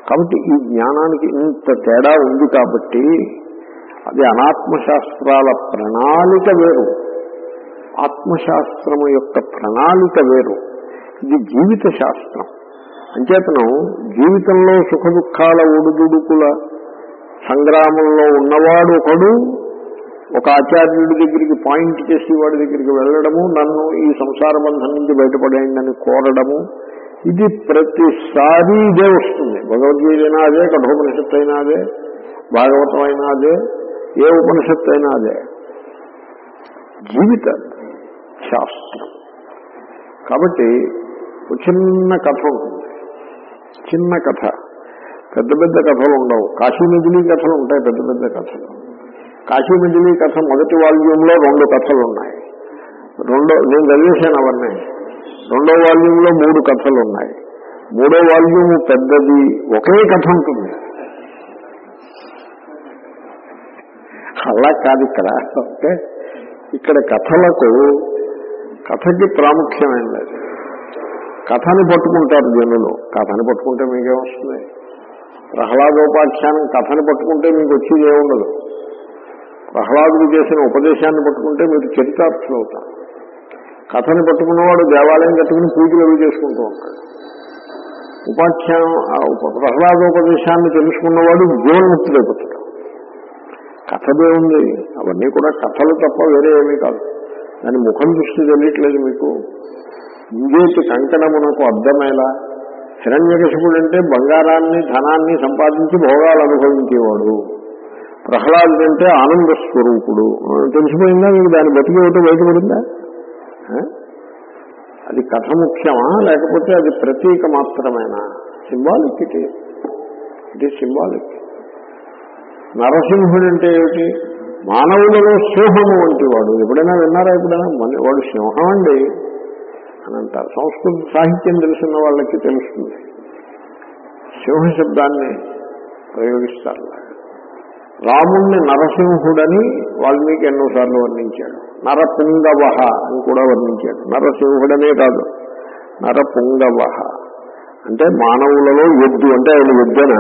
కాబట్టి ఈ జ్ఞానానికి ఇంత తేడా ఉంది కాబట్టి అది అనాత్మశాస్త్రాల ప్రణాళిక వేరు ఆత్మశాస్త్రము యొక్క ప్రణాళిక వేరు ఇది జీవిత శాస్త్రం అంచేతనం జీవితంలో సుఖ దుఃఖాల ఒడుదుడుకుల సంగ్రామంలో ఉన్నవాడు ఒకడు ఒక ఆచార్యుడి దగ్గరికి పాయింట్ చేసి వాడి దగ్గరికి వెళ్ళడము నన్ను ఈ సంసార బంధం నుంచి బయటపడేయండి అని కోరడము ఇది ప్రతిసారి ఇదే వస్తుంది భగవద్గీత అయినా అదే కఠోపనిషత్తు అయినా అదే భాగవతం అయినా అదే ఏ ఉపనిషత్తు అయినా అదే జీవిత శాస్త్రం కాబట్టి ఒక చిన్న కథ ఉంటుంది చిన్న కథ పెద్ద పెద్ద కథలు ఉండవు కాశీ మిజిలీ కథలు ఉంటాయి పెద్ద పెద్ద కథలు కాశీ మిజిలీ కథ మొదటి వాల్యూంలో రెండు కథలు ఉన్నాయి రెండో నేను చదివేశాను అవన్నీ రెండో వాల్యూంలో మూడు కథలు ఉన్నాయి మూడో వాల్యూమ్ పెద్దది ఒకే కథ ఉంటుంది అలా కాదు ఇక్కడ ఓకే ఇక్కడ కథలకు కథకి ప్రాముఖ్యమైనది కథని పట్టుకుంటారు జనులు కథని పట్టుకుంటే మీకేమొస్తుంది ప్రహ్లాదోపాఖ్యానం కథని పట్టుకుంటే మీకు వచ్చేది ఏముండదు ప్రహ్లాదుడు చేసిన ఉపదేశాన్ని పట్టుకుంటే మీరు చరితార్థులు అవుతారు కథని పట్టుకున్నవాడు దేవాలయం కట్టుకుని పూజలు అవి చేసుకుంటూ ఉంటాడు ఉపాఖ్యానం ఆ ఉప- ప్రహ్లాదోపదేశాన్ని తెలుసుకున్నవాడు జీవన్ముక్తుడైపోతాడు కథదే ఉంది అవన్నీ కూడా కథలు తప్ప వేరే ఏమీ కాదు దాని ముఖం దృష్టి తెలియట్లేదు మీకు ఇంగేటి కంకణమునకు అర్థమేలా హిరణ్యకశిపుడు అంటే బంగారాన్ని ధనాన్ని సంపాదించి భోగాలు అనుభవించేవాడు ప్రహ్లాదుడు అంటే ఆనంద స్వరూపుడు తెలిసిపోయిందా మీకు దాన్ని బతికి ఒకటి బయటపడిందా ఆ? అది కథ ముఖ్యమా లేకపోతే అది ప్రతీక మాత్రమేనా symbolic it is it is symbolic నరసింహుడు అంటే ఏమిటి మానవులలో సింహము వంటి వాడు ఎప్పుడైనా విన్నారా ఎప్పుడైనా మన- వాడు సింహం అండి అని అంటారు సంస్కృత సాహిత్యం తెలిసిన వాళ్ళకి తెలుస్తుంది సింహ శబ్దాన్ని ప్రయోగిస్తారు రాముణ్ణి నరసింహుడని వాల్మీకి ఎన్నోసార్లు వర్ణించాడు నరపుంగవహ అని కూడా వర్ణించాడు నరసింహుడనే కాదు నరపుంగవహ అంటే మానవులలో ఎద్దు అంటే ఆయన ఎద్దన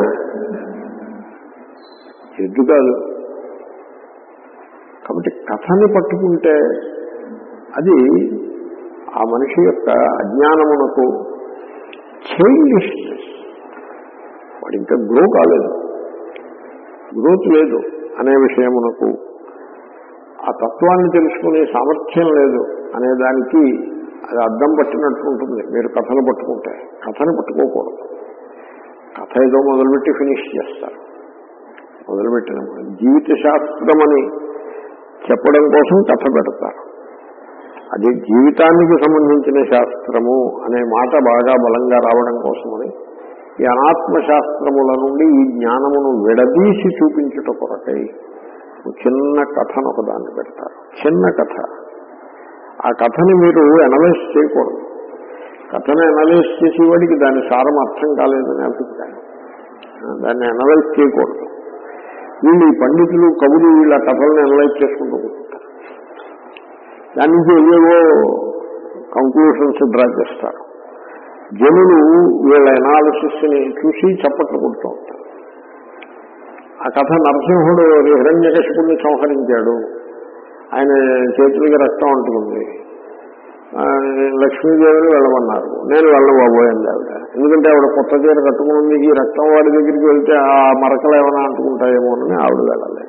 ఎద్దు కాదు కాబట్టి కథని పట్టుకుంటే అది ఆ మనిషి యొక్క అజ్ఞానమునకు చైల్డిష్నెస్ వాడు ఇంకా గ్రో కాలేదు గ్రోత్ లేదు అనే విషయమునకు ఆ తత్వాన్ని తెలుసుకునే సామర్థ్యం లేదు అనే దానికి అది అద్దం పట్టినట్టు ఉంటుంది మీరు కథను పట్టుకుంటే కథను పట్టుకోకూడదు కథ ఏదో మొదలుపెట్టి ఫినిష్ చేస్తారు మొదలుపెట్టినప్పుడు జీవిత శాస్త్రం అని చెప్పడం కోసం కథ పెడతారు అది జీవితానికి సంబంధించిన శాస్త్రము అనే మాట బాగా బలంగా రావడం కోసమని ఈ అనాత్మ శాస్త్రముల నుండి ఈ జ్ఞానమును విడదీసి చూపించుట కొరకై ఒక చిన్న కథను ఒకదాన్ని పెడతారు చిన్న కథ ఆ కథని మీరు అనలైజ్ చేయకూడదు కథను అనలైజ్ చేసేవాడికి దాని సారం అర్థం కాలేదని అభిప్రాయం ఆ, దాన్ని అనలైజ్ చేయకూడదు వీళ్ళు ఈ పండితులు కవులు వీళ్ళ కథలను అనలైజ్ చేసుకుంటూ కూర్చుంటారు దాని నుంచి ఏవేవో కంక్లూషన్స్ డ్రా చేస్తారు జనులు వీళ్ళ ఎనాలిసిస్ ని చూసి చప్పట్లు కొడుతూ ఉంటారు ఆ కథ నరసింహుడు హిరణ్యకశిపుడిని సంహరించాడు ఆయన చేతులకి రక్తం అంటుకుంది ఆ, లక్ష్మీదేవిని వెళ్ళమన్నారు నేను వెళ్ళబోబోయింది ఆవిడ ఎందుకంటే ఆవిడ కొత్త చీర కట్టుకుని ఈ రక్తం వాడి దగ్గరికి వెళ్తే ఆ మరకలు ఏమైనా అంటుకుంటాయేమోనని ఆవిడ వెళ్ళలేదు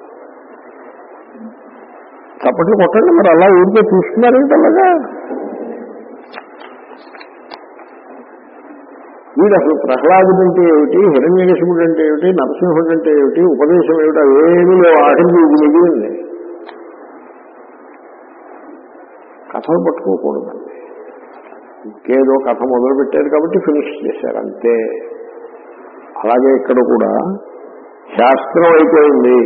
చప్పట్లు కొట్టండి మరి అలా ఊరికే చూస్తున్నారేంటి అలాగా వీడు అసలు ప్రహ్లాదుడు అంటే ఏమిటి హిరణ్యకశిపుడు అంటే ఏమిటి నరసింహుడు అంటే ఏమిటి ఉపదేశం ఏమిటి అవేమీ లేవు ఆఖరికి ఇది మిగిలింది కథలు పట్టుకోకూడదండి ఇంకేదో కథ మొదలు పెట్టారు కాబట్టి ఫినిష్ చేశారు అంతే అలాగే ఇక్కడ కూడా శాస్త్రం అయిపోయింది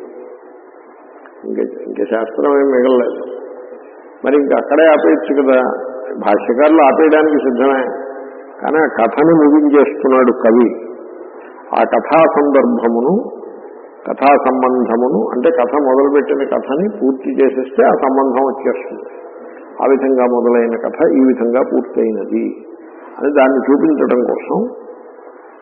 ఇంకా ఇంకా శాస్త్రం ఏం మిగలలేదు మరి ఇంకా అక్కడే ఆపేయచ్చు కదా భాష్యకారులు ఆపేయడానికి సిద్ధమే కానీ ఆ కథని ముగించేస్తున్నాడు కవి ఆ కథా సందర్భమును కథా సంబంధమును అంటే కథ మొదలుపెట్టిన కథని పూర్తి చేసేస్తే ఆ సంబంధం వచ్చేస్తుంది ఆ విధంగా మొదలైన కథ ఈ విధంగా పూర్తయినది అని దాన్ని చూపించడం కోసం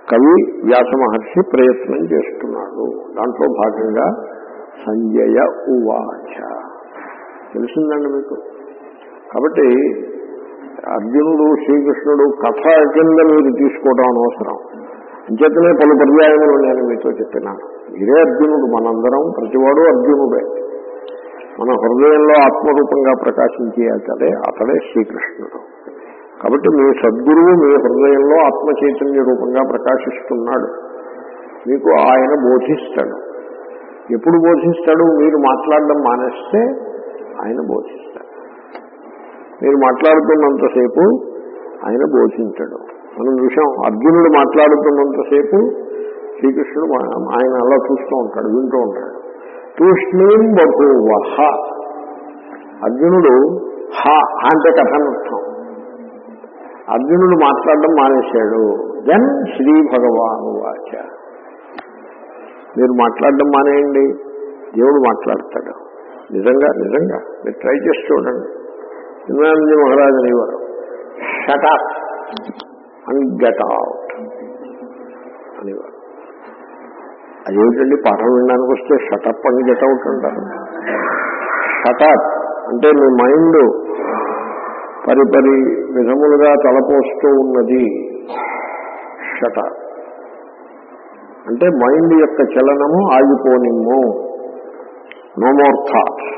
కవి వ్యాస మహర్షి ప్రయత్నం చేస్తున్నాడు దాంట్లో భాగంగా సంజయ ఉవాచ తెలిసిందండి మీకు కాబట్టి అర్జునుడు శ్రీకృష్ణుడు కథ కింద మీరు తీసుకోవడం అనవసరం అంచేతనే పలు పర్యాయములు నేను మీతో చెప్పినాను మీరే అర్జునుడు మనందరం ప్రతివాడు అర్జునుడే మన హృదయంలో ఆత్మరూపంగా ప్రకాశించే అతడే అతడే శ్రీకృష్ణుడు కాబట్టి మీ సద్గురువు మీ హృదయంలో ఆత్మ చైతన్య రూపంగా ప్రకాశిస్తున్నాడు మీకు ఆయన బోధిస్తాడు ఎప్పుడు బోధిస్తాడు మీరు మాట్లాడడం మానేస్తే ఆయన బోధిస్తాడు మీరు మాట్లాడుతున్నంతసేపు ఆయన బోధించడు మనం చూసాం అర్జునుడు మాట్లాడుతున్నంతసేపు శ్రీకృష్ణుడు మా- ఆయన అలా చూస్తూ ఉంటాడు వింటూ ఉంటాడు తూష్ణీం బహువహ అర్జునుడు హ అంటే కథ అర్థం అర్జునుడు మాట్లాడడం మానేశాడు దెన్ శ్రీ భగవాను వాచ మీరు మాట్లాడడం మానేయండి దేవుడు మాట్లాడతాడు నిజంగా నిజంగా మీరు ట్రై చేసి చూడండి ఇమానంది మహారాజు అనేవారు షటాప్ అండ్ గెట్ అవుట్ అనేవారు అదేమిటండి పాఠం వినడానికి వస్తే షటప్ అని గెట్ అవుట్ అంటారు షటప్ అంటే మీ మైండ్ పరిపరి విధములుగా తలపోస్తూ ఉన్నది షటప్ అంటే మైండ్ యొక్క చలనము ఆగిపోనిమ్ము no more thoughts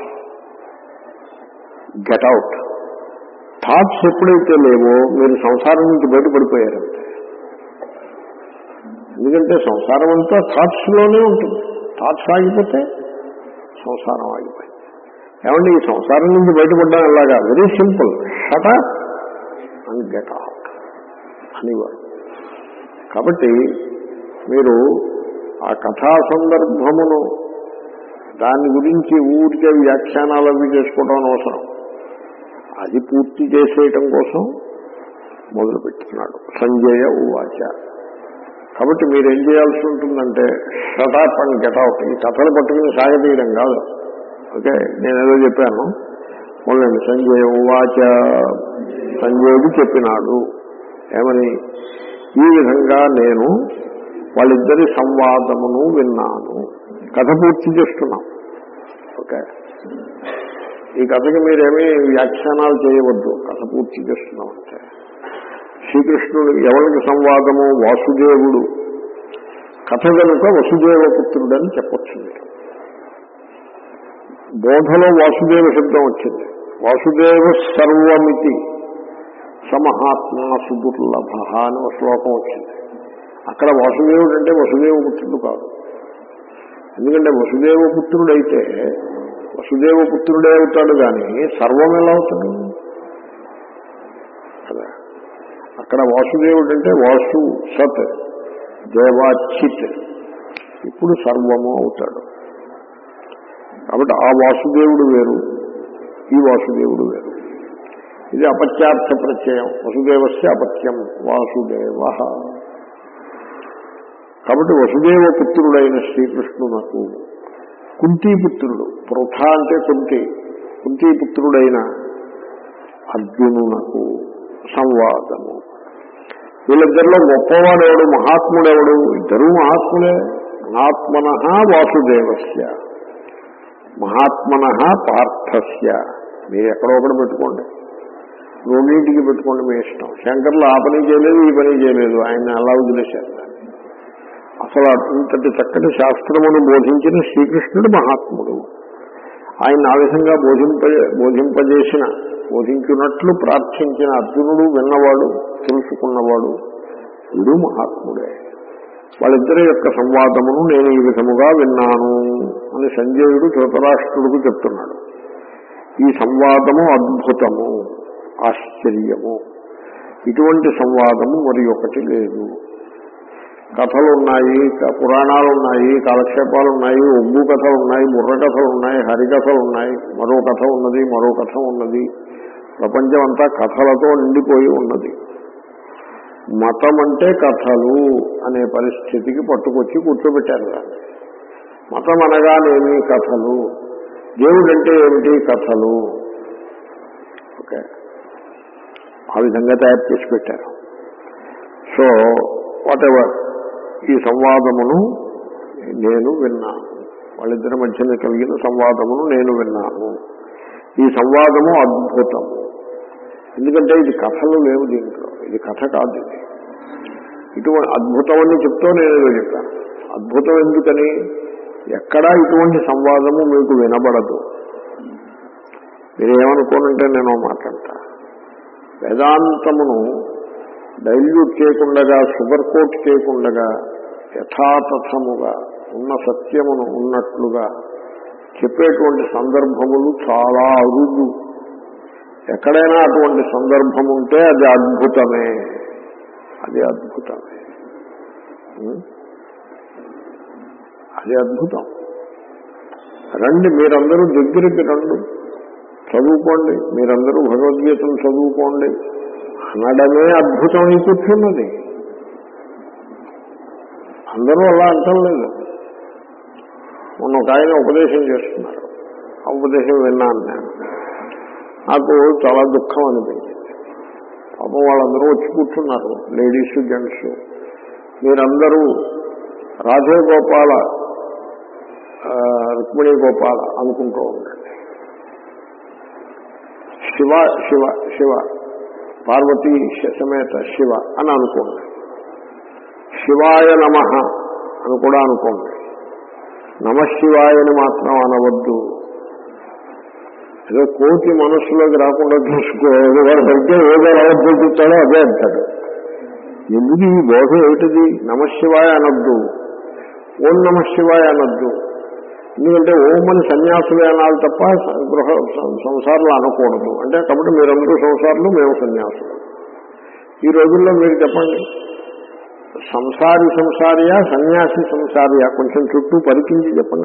get out thoughts ఎప్పుడైతే లేవో మీరు సంసారం నుంచి బయటపడిపోయారంటే ఎందుకంటే సంసారం అంతా థాట్స్ లోనే ఉంటుంది థాట్స్ ఆగిపోతే సంసారం ఆగిపోయింది ఏమంటే ఈ సంసారం నుంచి బయటపడడం ఎలాగా very simple shut and get out అనేవారు కాబట్టి మీరు ఆ కథా సందర్భమును దాని గురించి ఊరికే వ్యాఖ్యానాలు అవి చేసుకోవడం అనవసరం అది పూర్తి చేసేయటం కోసం మొదలు పెట్టుతున్నాడు సంజయ ఉవాచ కాబట్టి మీరు ఏం చేయాల్సి ఉంటుందంటే షటాప్ అండ్ గెటౌట్ ఈ కథలు పట్టుకుని సాగతీయడం కాదు ఓకే నేను ఏదో చెప్పాను మొదలండి సంజయ ఉవాచ సంజయుడు చెప్పినాడు ఏమని ఈ విధంగా నేను వాళ్ళిద్దరి సంవాదమును విన్నాను కథ పూర్తి చేస్తున్నాం ఓకే ఈ కథకి మీరేమీ వ్యాఖ్యానాలు చేయవద్దు కథ పూర్తి చేస్తున్నాం అంటే శ్రీకృష్ణుడు ఎవరికి సంవాదము వాసుదేవుడు కథ కనుక వసుదేవ పుత్రుడని చెప్పొచ్చు మీరు బోధలో వాసుదేవ శబ్దం వచ్చింది వాసుదేవ సర్వమితి సమహాత్మా సుదుర్లభ అని ఒక శ్లోకం వచ్చింది అక్కడ వాసుదేవుడు అంటే వసుదేవ పుత్రుడు కాదు ఎందుకంటే వసుదేవ పుత్రుడైతే వసుదేవ పుత్రుడే అవుతాడు కానీ సర్వం ఎలా అవుతాడు కదా అక్కడ వాసుదేవుడు అంటే వాసు సత్ దేవాచిత్ ఇప్పుడు సర్వము అవుతాడు కాబట్టి ఆ వాసుదేవుడు వేరు ఈ వాసుదేవుడు వేరు ఇది అపత్యార్థ ప్రత్యయం వసుదేవస్య అపత్యం వాసుదేవ కాబట్టి వసుదేవ పుత్రుడైన శ్రీకృష్ణునకు కుంతీపుత్రుడు పృథ అంటే కుంతి కుంతీపుత్రుడైన అర్జునునకు సంవాదము వీళ్ళిద్దరిలో గొప్పవాడెవడు మహాత్ముడెవడు ఇద్దరూ మహాత్ములే మహాత్మన వాసుదేవస్య మహాత్మన పార్థస్య మీరు ఎక్కడో ఒకటి పెట్టుకోండి రెండింటికి పెట్టుకోండి మీ ఇష్టం శంకర్లు ఆ పని చేయలేదు ఈ పని చేయలేదు ఆయన అలా వదిలేశారు దాన్ని. అసలు ఇంతటి చక్కటి శాస్త్రమును బోధించిన శ్రీకృష్ణుడు మహాత్ముడు ఆయన ఆ విధంగా బోధింప బోధింపజేసిన బోధించినట్లు ప్రార్థించిన అర్జునుడు విన్నవాడు తెలుసుకున్నవాడు వీడు మహాత్ముడే వాళ్ళిద్దరి యొక్క సంవాదమును నేను ఈ విధముగా విన్నాను అని సంజయుడు ధృతరాష్ట్రుడికి చెప్తున్నాడు ఈ సంవాదము అద్భుతము ఆశ్చర్యము ఇటువంటి సంవాదము మరి ఒకటి లేదు కథలు ఉన్నాయి క- పురాణాలు ఉన్నాయి కాలక్షేపాలు ఉన్నాయి ఒగ్గు కథలు ఉన్నాయి బుర్ర కథలు ఉన్నాయి హరికథలు ఉన్నాయి మరో కథ ఉన్నది మరో కథ ఉన్నది ప్రపంచం అంతా కథలతో నిండిపోయి ఉన్నది మతం అంటే కథలు అనే పరిస్థితికి పట్టుకొచ్చి కూర్చోబెట్టారు దాన్ని మతం అనగానేమి కథలు దేవుడు అంటే ఏమిటి కథలు ఓకే ఆ విధంగా తయారు చేసి పెట్టారు సో వాట్ ఎవర్ ఈ సంవాదమును నేను విన్నాను వాళ్ళిద్దరి మధ్యన కలిగిన సంవాదమును నేను విన్నాను ఈ సంవాదము అద్భుతము ఎందుకంటే ఇది కథలు లేవు దీంట్లో ఇది కథ కాదు ఇది ఇటువంటి అద్భుతం అని చెప్తూ నేను ఏదో చెప్పాను అద్భుతం ఎందుకని ఎక్కడా ఇటువంటి సంవాదము మీకు వినబడదు మీరు ఏమనుకోనంటే నేను మాట్లాడతా వేదాంతమును డైల్యూట్ చేయకుండా షుగర్ కోట్ చేయకుండా యథాతథముగా ఉన్న సత్యమును ఉన్నట్లుగా చెప్పేటువంటి సందర్భములు చాలా అరుదు ఎక్కడైనా అటువంటి సందర్భం ఉంటే అది అద్భుతమే అది అద్భుతమే ఉం? అది అద్భుతం రండి మీరందరూ దగ్గరికి రండి చదువుకోండి మీరందరూ భగవద్గీతను చదువుకోండి అనడమే అద్భుతం అయి కూర్చున్నది అందరూ అలా అంటలేదు మొన్న ఒక ఆయన ఉపదేశం చేస్తున్నారు ఆ ఉపదేశం విన్నాను నేను నాకు చాలా దుఃఖం అనిపించింది పాపం వాళ్ళందరూ వచ్చి కూర్చున్నారు లేడీస్ జెంట్స్ మీరందరూ రాధే గోపాల ఆ, రుక్మిణి గోపాల అనుకుంటూ ఉండండి శివ శివ శివ పార్వతీ శ- సమేత శివ అని అనుకోండి శివాయ నమ అని కూడా అనుకోండి నమశివాయని మాత్రం అనవద్దు ఏదో కోతి మనస్సులోకి రాకుండా చూసుకో వాడు పడితే ఏదో రావద్దు చెప్తాడో అదే అంటాడు ఎందుకు ఈ బోధ ఏమిటిది నమశివాయ అనద్దు ఓం నమ శివాయ అనద్దు ఎందుకంటే ఓం అని సన్యాసులే అనాలి తప్ప స- గృహ సం- సంసారాలు అనకూడదు అంటే కాబట్టి మీరందరూ సంసారులు మేము సన్యాసులు ఈ రోజుల్లో మీరు చెప్పండి సంసారి సంసారియా సన్యాసి సంసారియా కొంచెం చుట్టూ పరికించి చెప్పండి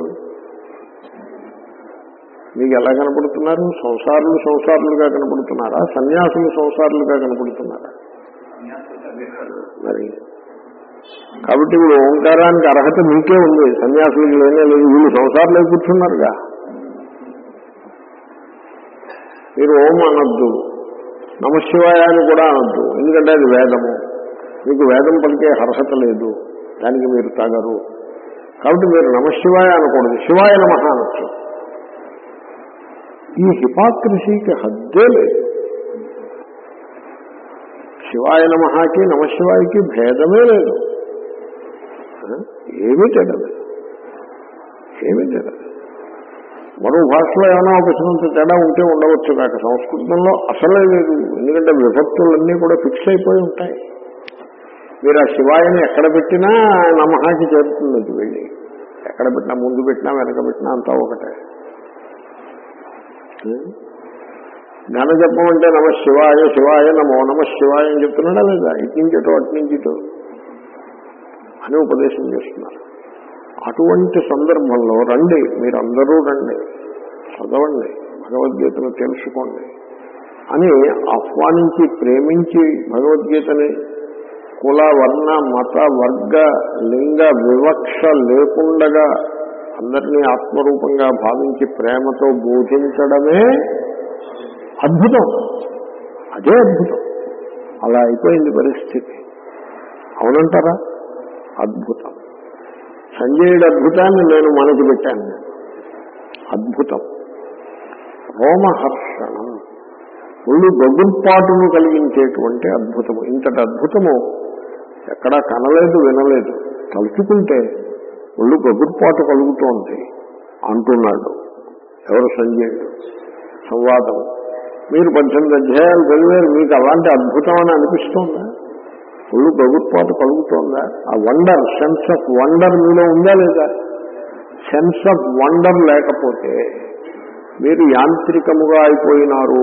మీకు ఎలా కనపడుతున్నారు సంసారులు సంసారులుగా కనపడుతున్నారా సన్యాసులు సంసారులుగా కనపడుతున్నారా మరి కాబట్టి ఇప్పుడు ఓంకారానికి అర్హత మీకే ఉంది సన్యాసులకు లేనే లేదు వీళ్ళు సంసారంలో కూర్చున్నారుగా మీరు ఓం అనొద్దు నమశివాయ అని కూడా అనొద్దు ఎందుకంటే అది వేదము మీకు వేదం పలికే అర్హత లేదు దానికి మీరు తాగరు కాబట్టి మీరు నమశివాయ అనకూడదు శివాయ నమ అనొచ్చు ఈ హిపాక్రసీకి హద్దే లేదు శివాయ నమహాకి నమశివాయకి భేదమే లేదు ఏమీ తేడా లేదు ఏమీ తేడా లేదు మరో భాషలో ఏమైనా ఒక చిన్నంత తేడా ఉంటే ఉండవచ్చు కాక సంస్కృతంలో అసలే లేదు ఎందుకంటే విభక్తులన్నీ కూడా ఫిక్స్ అయిపోయి ఉంటాయి మీరు ఆ శివాయని ఎక్కడ పెట్టినా నమహాకి చేరుతుంది అది వెళ్ళి ఎక్కడ పెట్టినా ముందు పెట్టినా వెనక పెట్టినా అంతా ఒకటే జ్ఞాన జపం అంటే నమ శివాయ శివాయ నమో నమ శివాయ అని చెప్తున్నాడా లేదా ఇటు నుంచి ఇటు అటు నుంచి ఇటు అని ఉపదేశం చేస్తున్నారు అటువంటి సందర్భంలో రండి మీరందరూ రండి చదవండి భగవద్గీతను తెలుసుకోండి అని ఆహ్వానించి ప్రేమించి భగవద్గీతని కుల వర్ణ మత వర్గ లింగ వివక్ష లేకుండగా అందరినీ ఆత్మరూపంగా భావించి ప్రేమతో బోధించడమే అద్భుతం అదే అద్భుతం అలా అయిపోయింది పరిస్థితి అవునంటారా అద్భుతం సంజయుడు అద్భుతాన్ని నేను మనకి పెట్టాను నేను. అద్భుతం రోమహర్షణం ఒళ్ళు గగుర్పాటును కలిగించేటువంటి అద్భుతము ఇంతటి అద్భుతము ఎక్కడా కనలేదు వినలేదు తలుచుకుంటే ఒళ్ళు గగుర్పాటు కలుగుతోంది అంటున్నాడు ఎవరు సంజయుడు సంవాదం మీరు పద్దెనిమిది అధ్యాయాలు చదివారు మీకు అలాంటి అద్భుతం అని అనిపిస్తోందా ఒళ్ళు గగుర్పాటు కలుగుతోందా ఆ వండర్ సెన్స్ ఆఫ్ వండర్ మీలో ఉందా లేదా సెన్స్ ఆఫ్ వండర్ లేకపోతే మీరు యాంత్రికముగా అయిపోయినారు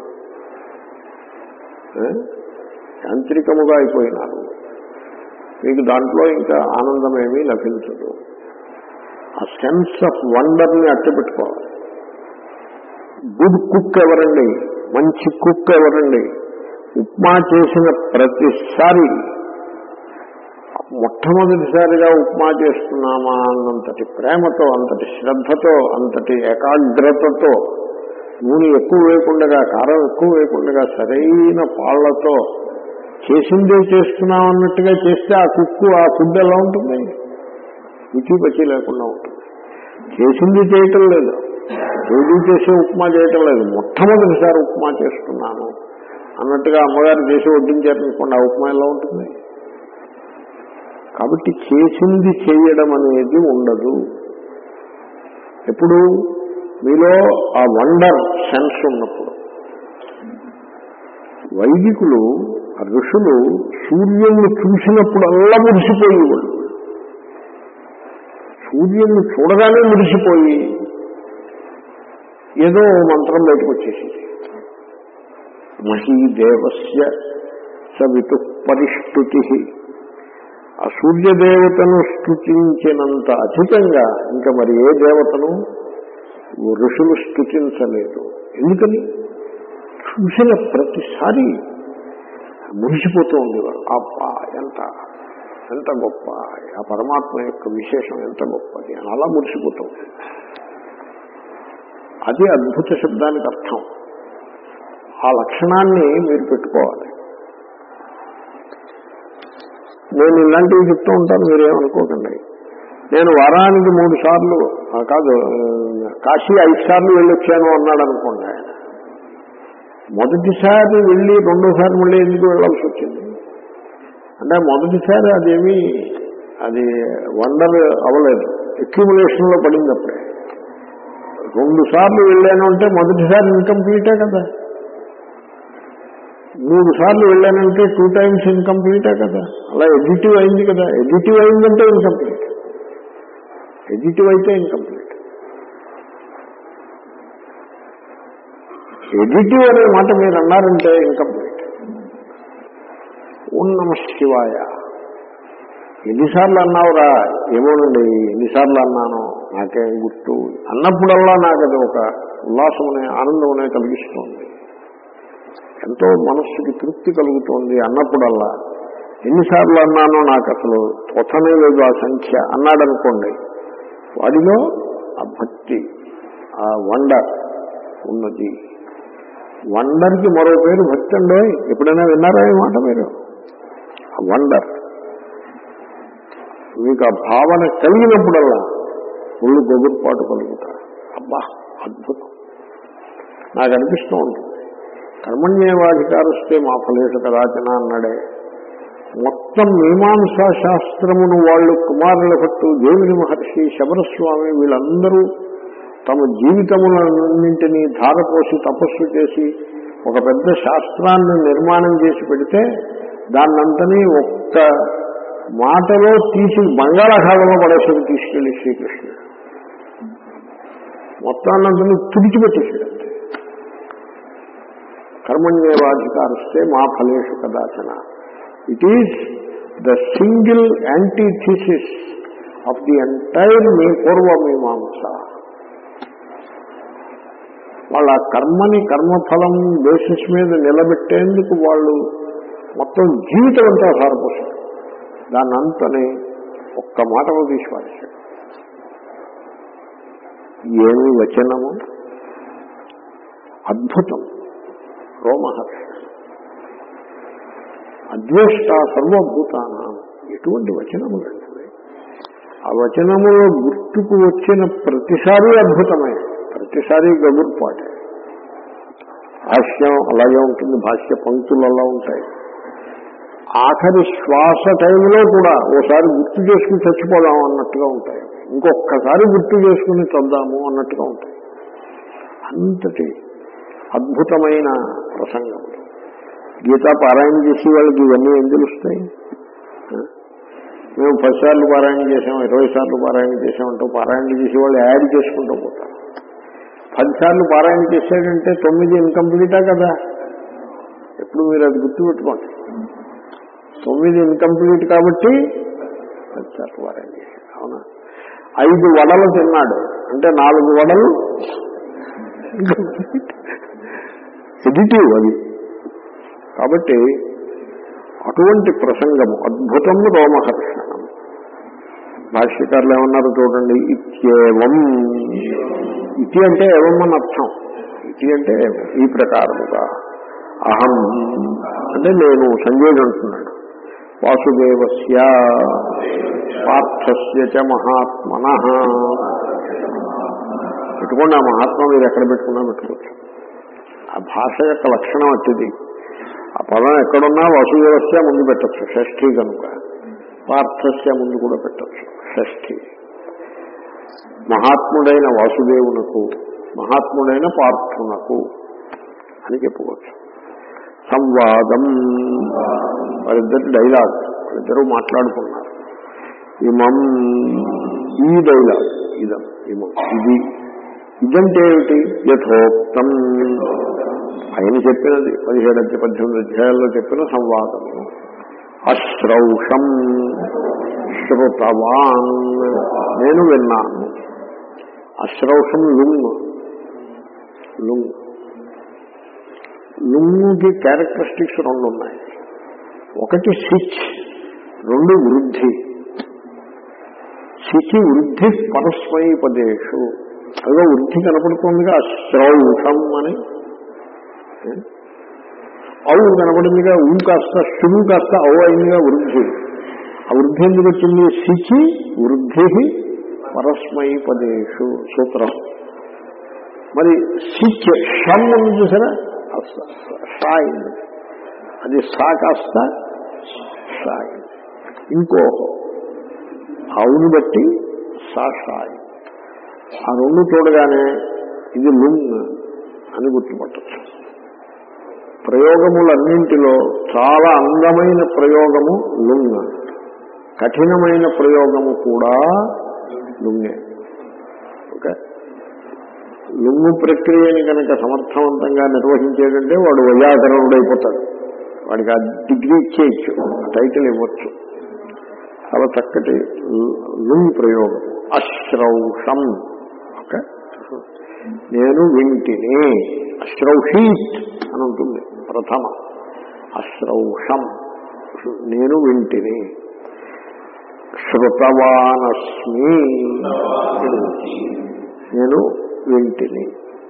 ఏ? యాంత్రికముగా అయిపోయినారు మీకు దాంట్లో ఇంకా ఆనందమేమీ లభించదు ఆ సెన్స్ ఆఫ్ వండర్ని అట్టపెట్టుకోవాలి గుడ్ కుక్ ఎవరండి మంచి కుక్ ఎవరండి ఉప్మా చేసిన ప్రతిసారి మొట్టమొదటిసారిగా ఉప్మా చేస్తున్నామా అన్నంతటి ప్రేమతో అంతటి శ్రద్ధతో అంతటి ఏకాగ్రతతో నూనె ఎక్కువ వేయకుండా కారం ఎక్కువ వేయకుండా సరైన పాళ్లతో చేసిందే చేస్తున్నాం అన్నట్టుగా చేస్తే ఆ కుక్కు ఆ ఫుడ్ ఎలా ఉంటుంది రుచి పచ్చి లేకుండా ఉంటుంది చేసింది చేయటం లేదు రోజు చేసే ఉప్మా చేయటం లేదు మొట్టమొదటిసారి ఉప్మా చేస్తున్నాను అన్నట్టుగా అమ్మగారు చేసి వడ్డించారనుకోండి ఆ ఉప్మా ఎలా ఉంటుంది కాబట్టి చేసింది చేయడం అనేది ఉండదు ఎప్పుడు మీలో ఆ వండర్ సెన్స్ ఉన్నప్పుడు వైదికులు ఆ ఋషులు సూర్యుడిని చూసినప్పుడల్లా మురిసిపోయేవాళ్ళు సూర్యుడిని చూడగానే మురిసిపోయి ఏదో మంత్రం బయటకు వచ్చేసింది మహీదేవస్య సవితు పరిష్టుతి ఆ సూర్యదేవతను స్థుతించినంత అధికంగా ఇంకా మరి ఏ దేవతను ఋషులు స్థుతించలేదు ఎందుకని చూసిన ప్రతిసారి మురిసిపోతూ ఉండేవారు అబ్బా ఎంత ఎంత గొప్ప ఆ పరమాత్మ యొక్క విశేషం ఎంత గొప్పది అని అలా మురిసిపోతూ ఉంటుంది అది అద్భుత శబ్దానికి అర్థం ఆ లక్షణాన్ని మీరు పెట్టుకోవాలి నేను ఇలాంటివి చెప్తూ ఉంటాను మీరేమనుకోకండి నేను వారానికి మూడు సార్లు ఆ, కాదు ఆ, కాశీ ఐదు సార్లు వెళ్ళొచ్చాను అన్నాడు అనుకోండి ఆయన మొదటిసారి వెళ్ళి రెండోసారి మళ్ళీ ఎందుకు వెళ్ళాల్సి వచ్చింది అంటే మొదటిసారి అదేమి అది వండర్ అవ్వలేదు అక్యుములేషన్ లో పడింది అప్పుడే రెండు సార్లు వెళ్ళాను అంటే మొదటిసారి ఇన్కంప్లీటే కదా మూడు సార్లు వెళ్ళానంటే టూ టైమ్స్ ఇన్కంప్లీటే కదా అలా ఎడిటివ్ అయింది కదా ఎడిటివ్ అయిందంటే ఇన్కంప్లీట్ ఎడిటివ్ అయితే ఇన్కంప్లీట్ ఎడిటివ్ అనే మాట మీరు అన్నారంటే ఇన్కంప్లీట్ ఓం నమ శివాయ ఎన్నిసార్లు అన్నావురా ఏమోనండి ఎన్నిసార్లు అన్నాను నాకేం గుర్తు అన్నప్పుడల్లా నాకు అది ఒక ఉల్లాసమనే ఆనందమనే కలిగిస్తోంది ఎంతో మనస్సుకి తృప్తి కలుగుతోంది అన్నప్పుడల్లా ఎన్నిసార్లు అన్నానో నాకు అసలు తొతనే లేదు ఆ సంఖ్య అన్నాడనుకోండి వాడిలో ఆ భక్తి ఆ వండర్ ఉన్నది వండర్కి మరో పేరు భక్తి అండి ఎప్పుడైనా విన్నారా ఈ మాట మీరు ఆ వండర్ మీకు ఆ భావన కలిగినప్పుడల్లా ఒళ్ళు గొగురుపాటు కలుగుతారు అబ్బా అద్భుతం నాకు అనిపిస్తూ ఉంటుంది కర్మణ్యేవాధికారస్తే మా ఫలేషు కదాచన అన్నాడే మొత్తం మీమాంసా శాస్త్రమును వాళ్ళు కుమారుల పట్టు దేవుని మహర్షి శబరస్వామి వీళ్ళందరూ తమ జీవితములన్నింటినీ ధారపోసి తపస్సు చేసి ఒక పెద్ద శాస్త్రాన్ని నిర్మాణం చేసి పెడితే దాన్నంతని ఒక్క మాటలో తీసి బంగాళాఖాతంలో పడేసి తీసుకెళ్లి శ్రీకృష్ణుడు మొత్తాన్నంతని తుడిచిపెట్టేసాడు అంతే కర్మణ్యేవాధికారిస్తే మా ఫలేషు కదాచన it is the single antithesis of the entire మీ పూర్వమీమాంస వాళ్ళ కర్మని కర్మఫలం బేసిస్ మీద నిలబెట్టేందుకు వాళ్ళు మొత్తం జీవితం అంతా సారపోసారు దాన్ని అంతని ఒక్క మాటలో తీసి పారేశాడు ఏమి వచనము అద్భుతం రోమహర్ష అద్వేష్ట సర్వభూతాన ఎటువంటి వచనములండి ఆ వచనములో గుర్తుకు వచ్చిన ప్రతిసారి అద్భుతమే ప్రతిసారి గగుర్పాటే భాష్యం అలాగే ఉంటుంది భాష్య పంక్తులు అలా ఉంటాయి ఆఖరి శ్వాస టైంలో కూడా ఓసారి గుర్తు చేసుకుని చచ్చిపోదాం అన్నట్టుగా ఉంటాయి ఇంకొకసారి గుర్తు చేసుకుని చద్దాము అన్నట్టుగా ఉంటాయి అంతటి అద్భుతమైన ప్రసంగములు గీతా పారాయణ చేసే వాళ్ళకి ఇవన్నీ ఏం తెలుస్తాయి ఆ? మేము పది సార్లు పారాయణ చేసాం ఇరవై సార్లు పారాయణ చేసామంటూ పారాయణ చేసే వాళ్ళు యాడ్ చేసుకుంటూ పోతారు పది సార్లు పారాయణ చేశాడంటే తొమ్మిది ఇన్కంప్లీటా కదా ఎప్పుడు మీరు అది గుర్తుపెట్టుకోండి తొమ్మిది ఇన్కంప్లీట్ కాబట్టి పది సార్లు పారాయణ చేశాడు అవునా ఐదు వడలు తిన్నాడు అంటే నాలుగు వడలు ఎడిటివ్ అది కాబట్టి అటువంటి ప్రసంగము అద్భుతము రోమహర్షణం భాష్యకారులు ఏమన్నారు చూడండి ఇత్యేవం ఇతి అంటే ఏవం అని అర్థం ఇతి అంటే ఈ ప్రకారముగా అహం అంటే నేను సంజయుడు అంటున్నాడు వాసుదేవస్య పార్థస్య చ మహాత్మన పెట్టుకోండి ఆ మహాత్మ మీరు ఎక్కడ పెట్టుకున్నా పెట్టుకోవచ్చు ఆ భాష యొక్క లక్షణం అట్టిది ఆ పదం ఎక్కడున్నా వాసుదేవస్య ముందు పెట్టచ్చు షష్ఠి కనుక పార్థస్య ముందు కూడా పెట్టచ్చు షష్ఠి మహాత్ముడైన వాసుదేవునకు మహాత్ముడైన పార్థునకు అని చెప్పుకోవచ్చు సంవాదం వారిద్దరు డైలాగ్ వాళ్ళిద్దరూ మాట్లాడుకున్నారు ఇమం ఈ డైలాగ్ ఇదం ఇమం ఇది ఇదంటే ఏమిటి యథోక్తం ఆయన చెప్పినది పదిహేడు అధ్యాయ పద్దెనిమిది అధ్యాయాల్లో చెప్పిన సంవాదము అశ్రౌషం శ్రుతవాన్ నేను విన్నాను అశ్రౌషం లుంగ్ లుంగ్ లుంగుకి క్యారెక్టరిస్టిక్స్ రెండు ఉన్నాయి ఒకటి సిచ్ రెండు వృద్ధి శిచి వృద్ధి పరస్మైపదేశు అదిగో వృద్ధి కనపడుతుందిగా అశ్రౌషం అని అవు కనపడిందిగా ఊ కాస్త శుభు కాస్త అవు అయిందిగా వృద్ధి ఆ వృద్ధి ఎందుకు వచ్చింది శిచి వృద్ధి పరస్మైపదేశు సూత్రం మరి సిచ్ షమ్ ఉంది చూసారా షా అయింది అది సా కాస్త షా అయింది ఇంకో అవును బట్టి సా షా అయింది ఆ రెండు చూడగానే ఇది లుంగ్ అని గుర్తుపట్టచ్చు ప్రయోగములన్నింటిలో చాలా అందమైన ప్రయోగము లుంగ్ కఠినమైన ప్రయోగము కూడా లుంగే ఓకే లుంగు ప్రక్రియని కనుక సమర్థవంతంగా నిర్వహించేటంటే వాడు వైయాకరణుడు అయిపోతాడు వాడికి ఆ డిగ్రీ ఇచ్చేయచ్చు టైటిల్ ఇవ్వచ్చు చాలా చక్కటి లుంగ్ ప్రయోగం అశ్రౌషం ఓకే నేను వింటిని అశ్రౌషీత్ అని ఉంటుంది ప్రథమ అశ్రౌషం నేను వింటిని శ్రుతవానస్మి నేను వింటిని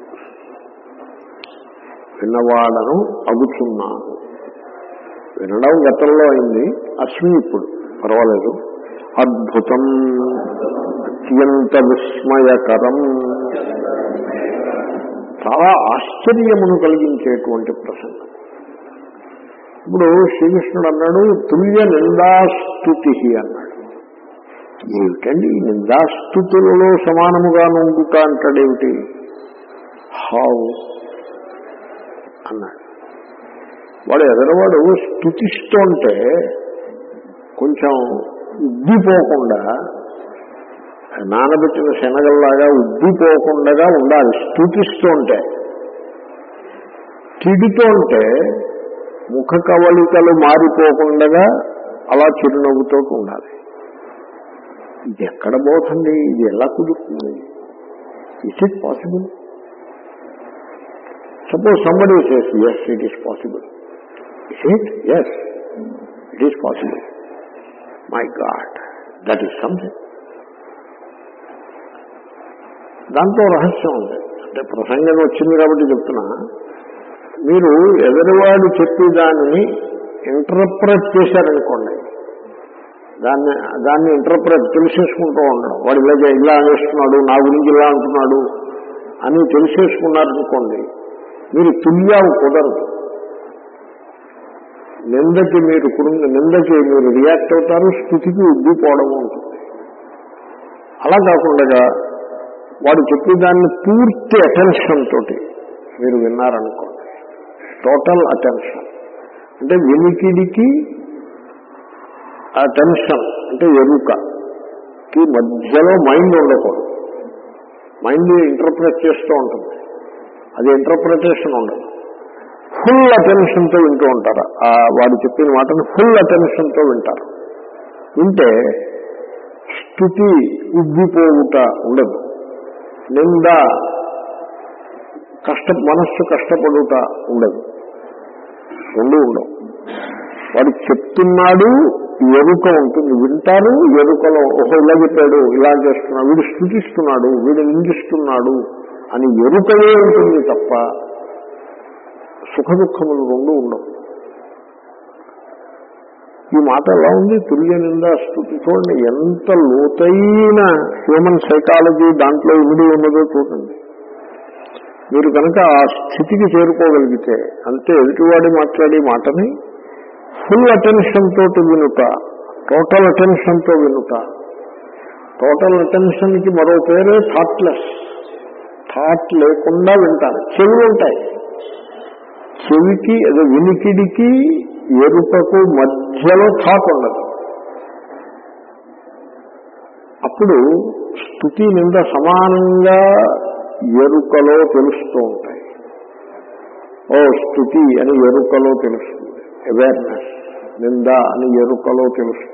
విన్నవాడను అగుచున్నాను వినడం గతంలో అయింది అస్మి ఇప్పుడు పర్వాలేదు అద్భుతం అత్యంత విస్మయకరం చాలా ఆశ్చర్యమును కలిగించేటువంటి ప్రసంగం ఇప్పుడు శ్రీకృష్ణుడు అన్నాడు తుల్య నిందాస్తుతి అన్నాడు ఏమిటండి ఈ నిందాస్తుతులలో సమానముగా నుండుట అంటాడేమిటి హౌ అన్నాడు వాడు ఎదరవాడు స్థుతిస్తుంటే కొంచెం ఉద్దిపోకుండా నానబెట్టిన శనగల్లాగా ఉద్దిపోకుండా ఉండాలి స్థుతిస్తుంటే తిడుతుంటే ముఖ కవలికలు మారిపోకుండా అలా చిరునవ్వుతో ఉండాలి ఇది ఎక్కడ పోతుంది ఇది ఎలా కుదురుతుంది it it possible suppose somebody says yes it is possible is it yes it is possible my god that is something దాంతో రహస్యం ఉంది అంటే ప్రసంగం వచ్చింది కాబట్టి చెప్తున్నా మీరు ఎదురువాడు చెప్పి దానిని ఇంటర్ప్రెట్ చేశారనుకోండి దాన్ని దాన్ని ఇంటర్ప్రెట్ తెలిసేసుకుంటూ ఉండడం వాడు ఇలా చే- ఇలా అనేస్తున్నాడు నా గురించి ఇలా అంటున్నాడు అని తెలిసేసుకున్నారనుకోండి మీరు తుల్యావు కుదరదు నిందకి మీరు కురుంగ నిందకి మీరు రియాక్ట్ అవుతారు స్థుతికి ఉద్దిపోవడం ఉంటుంది అలా కాకుండా వాడు చెప్పేదాన్ని పూర్తి అటెన్షన్ తోటి మీరు విన్నారనుకోండి టోటల్ అటెన్షన్ అంటే వినికిడికి అటెన్షన్ అంటే ఎరుకకి మధ్యలో మైండ్ ఉండకూడదు మైండ్ ఇంటర్ప్రెట్ చేస్తూ ఉంటుంది అది ఇంటర్ప్రిటేషన్ ఉండదు ఫుల్ అటెన్షన్తో వింటూ ఉంటారు ఆ వాడు చెప్పిన మాటను ఫుల్ అటెన్షన్తో వింటారు వింటే స్థుతి ఉద్దిపోవుట ఉండదు నింద కష్ట మనస్సు కష్టపడుట ఉండదు రెండు ఉండవు వాడు చెప్తున్నాడు ఎరుక ఉంటుంది వింటారు ఎరుకలో ఓహో ఇలా చెప్పాడు ఇలా చేస్తున్నాడు వీడు స్థుతిస్తున్నాడు వీడు నిందిస్తున్నాడు అని ఎరుకలే ఉంటుంది తప్ప సుఖ దుఃఖములు రెండు ఉండవు ఈ మాట ఎలా ఉంది తుల్య నిందా స్థుతి చూడండి ఎంత లోతైన హ్యూమన్ సైకాలజీ దాంట్లో ఇమిడి ఉన్నదో చూడండి మీరు కనుక ఆ స్థితికి చేరుకోగలిగితే అంటే ఎదుటివాడి మాట్లాడే మాటని ఫుల్ అటెన్షన్ తోటి వినుట టోటల్ అటెన్షన్ తో వినుట టోటల్ అటెన్షన్ కి మరో పేరే థాట్లెస్ థాట్ లేకుండా వింటారు చెవులు ఉంటాయి చెవికి అదే వినికిడికి ఎరుకకు మధ్యలో థాట్ ఉండదు అప్పుడు స్థుతి నింద సమానంగా ఎరుకలో తెలుస్తూ ఉంటాయి ఓ స్థుతి అని ఎరుకలో తెలుస్తుంది అవేర్నెస్ నింద అని ఎరుకలో తెలుస్తుంది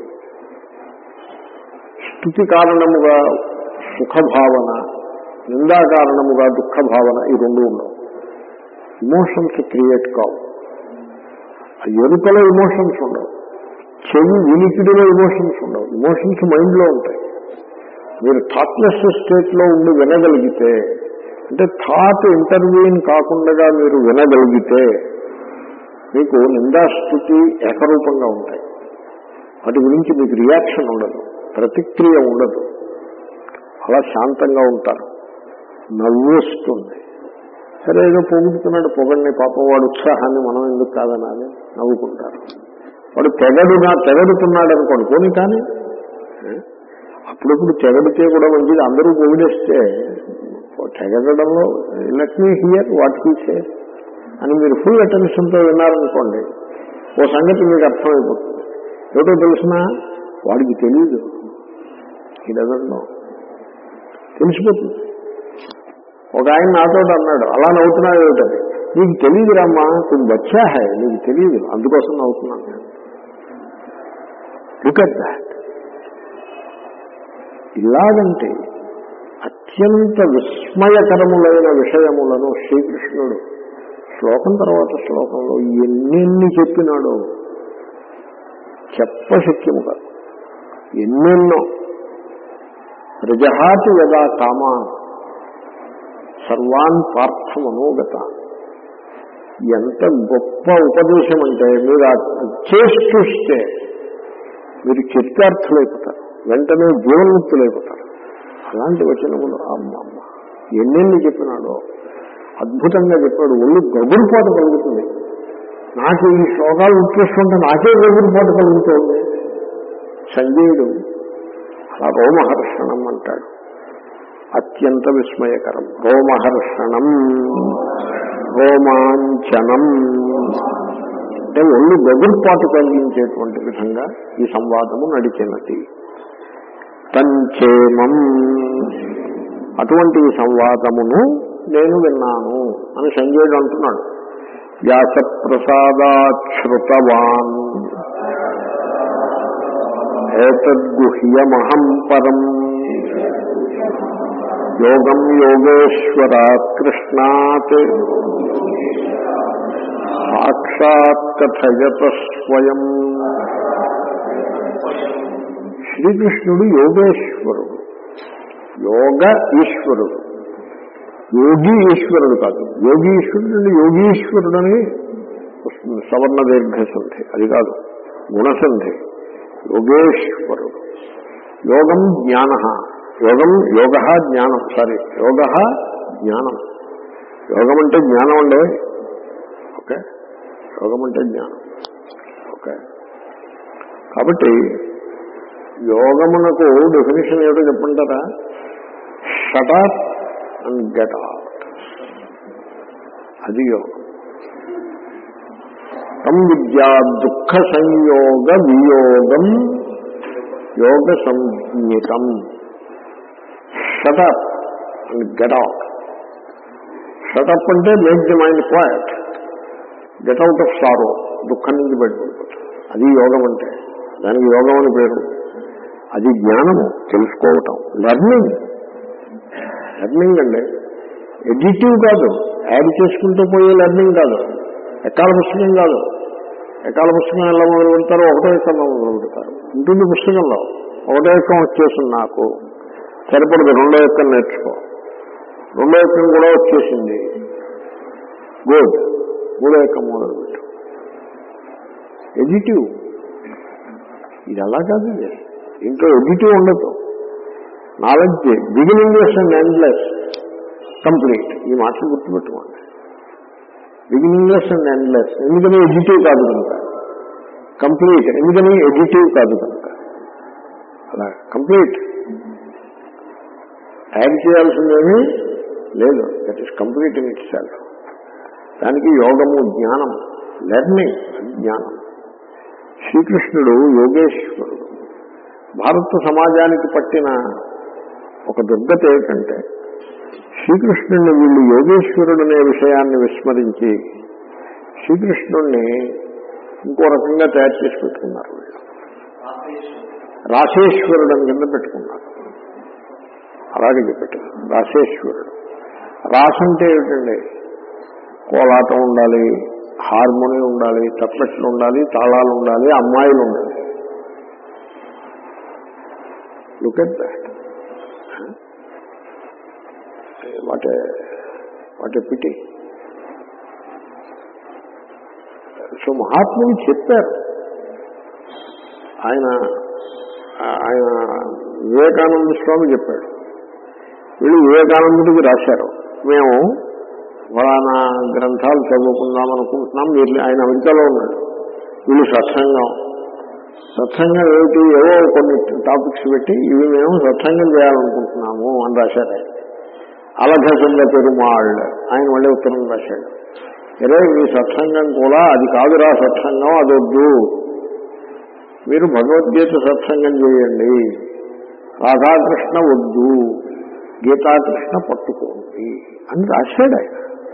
స్థుతి కారణముగా సుఖభావన నిందా కారణముగా దుఃఖ భావన ఈ రెండు ఉండవు ఇమోషన్స్ క్రియేట్ కావు ఆ ఎరుకలో ఇమోషన్స్ ఉండవు చెవి వినికిడిలో ఇమోషన్స్ ఉండవు ఇమోషన్స్ మైండ్లో ఉంటాయి మీరు థాట్లెస్ స్టేట్లో ఉండి వినగలిగితే అంటే థాట్ ఇంటర్వ్యూన్ కాకుండా మీరు వినగలిగితే మీకు నిందాస్థుతి ఏకరూపంగా ఉంటాయి వాటి గురించి మీకు రియాక్షన్ ఉండదు ప్రతిక్రియ ఉండదు అలా శాంతంగా ఉంటారు నవ్వేస్తుంది సరే ఏదో పొగుడుతున్నాడు పొగడిని పాపం వాడు ఉత్సాహాన్ని మనం ఎందుకు కాదనాలి నవ్వుకుంటారు వాడు తెగడునా తెగడుతున్నాడు అనుకోండి పోనీ కానీ ఏ? అప్పుడప్పుడు తెగడితే కూడా మంచిది అందరూ పొగిడేస్తే తెగడంలో let me hear what he అని మీరు ఫుల్ అటెన్షన్తో విన్నారనుకోండి ఓ సంగతి మీకు అర్థమైపోతుంది ఏమిటో తెలిసిన వాడికి తెలియదు ఈ డజన్లో తెలిసిపోతుంది ఒక ఆయన నాతో అన్నాడు అలా నవ్వుతున్నావు ఏమిటది నీకు తెలియదు రమ్మా నువ్వు బచ్చా హై నీకు తెలియదు అందుకోసం నవ్వుతున్నాను నేను లుక్ అట్ దాట్ ఇలాగంటే అత్యంత విస్మయకరములైన విషయములను శ్రీకృష్ణుడు శ్లోకం తర్వాత శ్లోకంలో ఎన్నెన్ని చెప్పినాడో చెప్పశక్యము కాదు ఎన్నెన్నో ప్రజహాతి యదా కామాన్ సర్వాన్ పార్థమనోగత ఎంత గొప్ప ఉపదేశం అంటే మీరు ఆ చేసి చూస్తే మీరు చిత్తార్థులైపోతారు వెంటనే జీవన్ముక్తులైపోతారు అలాంటి వచనములు అమ్మ అమ్మ ఎన్నెన్ని చెప్పినాడో అద్భుతంగా చెప్పాడు ఒళ్ళు గగురుపాటు కలుగుతుంది నాకు ఈ శ్లోకాలు ఉచ్చేస్తుంటే నాకే గగురుపాటు కలుగుతుంది సంజయుడు అలా రోమహర్షణం అంటాడు అత్యంత విస్మయకరం రోమహర్షణం రోమాంచనం అంటే ఒళ్ళు గగుర్పాటు కలిగించేటువంటి విధంగా ఈ సంవాదము నడిచినది తంచేమం అటువంటి ఈ సంవాదమును నేను విన్నాను అని సంజయుడు అంటున్నాడు వ్యాస ప్రసాదాశ్రుతవాన్ ఏతద్గుహ్యమహం పరం యోగం యోగేశ్వరాత్ కృష్ణాత్ సాక్షాత్ కథయత స్వయం శ్రీకృష్ణుడు యోగేశ్వరుడు యోగ ఈశ్వరుడు యోగి ఈశ్వరుడు కాదు యోగి ఈశ్వరుడు యోగీశ్వరుడని వస్తుంది సవర్ణ దీర్ఘ సంధి అది కాదు గుణసంధి యోగేశ్వరుడు యోగం జ్ఞాన యోగం యోగ జ్ఞానం సారీ యోగ జ్ఞానం యోగం అంటే జ్ఞానం అండి ఓకే యోగం అంటే జ్ఞానం ఓకే కాబట్టి యోగమునకు డెఫినేషన్ ఏమిటో చెప్పంటారా షటప్ అండ్ గెట్ అవుట్ అది యోగం తం విద్యా దుఃఖ సంయోగ వియోగం యోగ సంజ్ఞితం shut up and get out shut up అంటే make the mind quiet get out of sorrow దుఃఖం నుంచి బయటపడిపోతాం అది యోగం అంటే దానికి యోగం అని పేరు అది జ్ఞానము తెలుసుకోవటం లెర్నింగ్ లెర్నింగ్ అండి ఎడిటివ్ కాదు యాడ్ చేసుకుంటూ పోయే లెర్నింగ్ కాదు ఎక్కాల పుస్తకం కాదు ఎక్కాల పుస్తకం ఎలా మొదలు పెడతారో ఒకటో ఎక్కం మొదలు పెడతారు ఉంటుంది పుస్తకంలో ఒకటో ఎక్కం వచ్చేసింది నాకు సరిపడదు రెండో ఎక్కం నేర్చుకో రెండో ఎక్కం కూడా వచ్చేసింది గుడ్ మూడో యొక్క మొదలుపెట్టు ఎడిటివ్ ఇది అలా కాదు ఇది ఇంట్లో ఎడిటివ్ ఉండదు knowledge beginningless and endless complete ఈ మాటలు గుర్తుపెట్టుకోండి బిగినింగ్లెస్ అండ్ ఎండ్లెస్ ఎందుకని ఎడిటివ్ కాదు కనుక కంప్లీట్ ఎందుకని ఎడిటివ్ కాదు కనుక అలా కంప్లీట్ యాడ్ చేయాల్సిందేమీ లేదు that is complete in itself దానికి యోగము జ్ఞానం లెర్నింగ్ జ్ఞానం శ్రీకృష్ణుడు యోగేశ్వరుడు భారత సమాజానికి పట్టిన ఒక దుర్గత ఏమిటంటే శ్రీకృష్ణుడిని వీళ్ళు యోగేశ్వరుడు అనే విషయాన్ని విస్మరించి శ్రీకృష్ణుడిని ఇంకో రకంగా తయారు చేసి పెట్టుకున్నారు వీళ్ళు రాసేశ్వరుడు అని కింద పెట్టుకున్నారు అలాగే చెప్పారు రాసేశ్వరుడు రాస్ అంటే ఏమిటండి కోలాటం ఉండాలి హార్మోని ఉండాలి తప్పెట్లు ఉండాలి తాళాలు ఉండాలి అమ్మాయిలు ఉండాలి look at that what what pity so మహాత్ములు చెప్పారు ఆయన ఆయన వివేకానంద స్వామి చెప్పాడు వీళ్ళు వివేకానందుడికి రాశారు మేము ఫలానా గ్రంథాలు చదువుకుందాం అనుకుంటున్నాం మీరు ఆయన అమెరికాలో ఉన్నాడు వీళ్ళు సత్సంగం సత్సంగం ఏమిటి ఏవో కొన్ని టాపిక్స్ పెట్టి ఇవి మేము సత్సంగం చేయాలనుకుంటున్నాము అని రాశారు ఆయన అలఘసంగ పెరుమాళ్ళు ఆయన మళ్ళీ ఉత్తరం రాశాడు అరే మీ సత్సంగం కూడా అది కాదురా సత్సంగం అదొద్దు మీరు భగవద్గీత సత్సంగం చేయండి రాధాకృష్ణ వద్దు గీతాకృష్ణ పట్టుకోండి అని రాశాడు ఆయన